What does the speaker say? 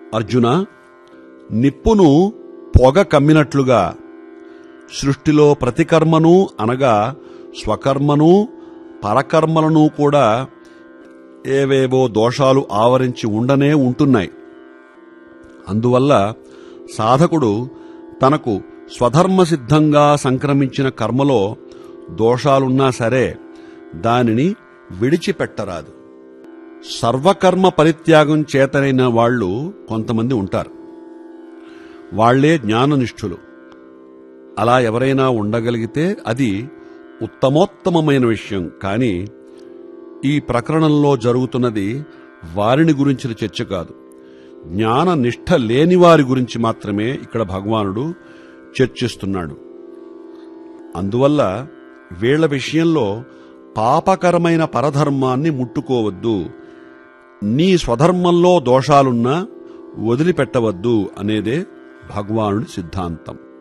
అర్జున నిప్పును పొగ కమ్మినట్లుగా సృష్టిలో ప్రతికర్మను అనగా స్వకర్మను పరకర్మలను కూడా ఏవేవో దోషాలు ఆవరించి ఉండనే ఉంటున్నాయి అందువల్ల సాధకుడు తనకు స్వధర్మసిద్ధంగా సంక్రమించిన కర్మలో దోషాలున్నా సరే దానిని విడిచిపెట్టరాదు సర్వకర్మ పరిత్యాగం చేతనైన వాళ్ళు కొంతమంది ఉంటారు వాళ్లే జ్ఞాననిష్ఠులు అలా ఎవరైనా ఉండగలిగితే అది ఉత్తమోత్తమమైన విషయం కానీ ఈ ప్రకరణంలో జరుగుతున్నది వారిని గురించిన చర్చ కాదు జ్ఞాన నిష్ఠ లేని వారి గురించి మాత్రమే ఇక్కడ భగవానుడు చర్చిస్తున్నాడు అందువల్ల వీళ్ల విషయంలో పాపకరమైన పరధర్మాన్ని ముట్టుకోవద్దు నీ స్వధర్మంలో దోషాలున్నా వదిలిపెట్టవద్దు అనేదే భగవానుడి సిద్ధాంతం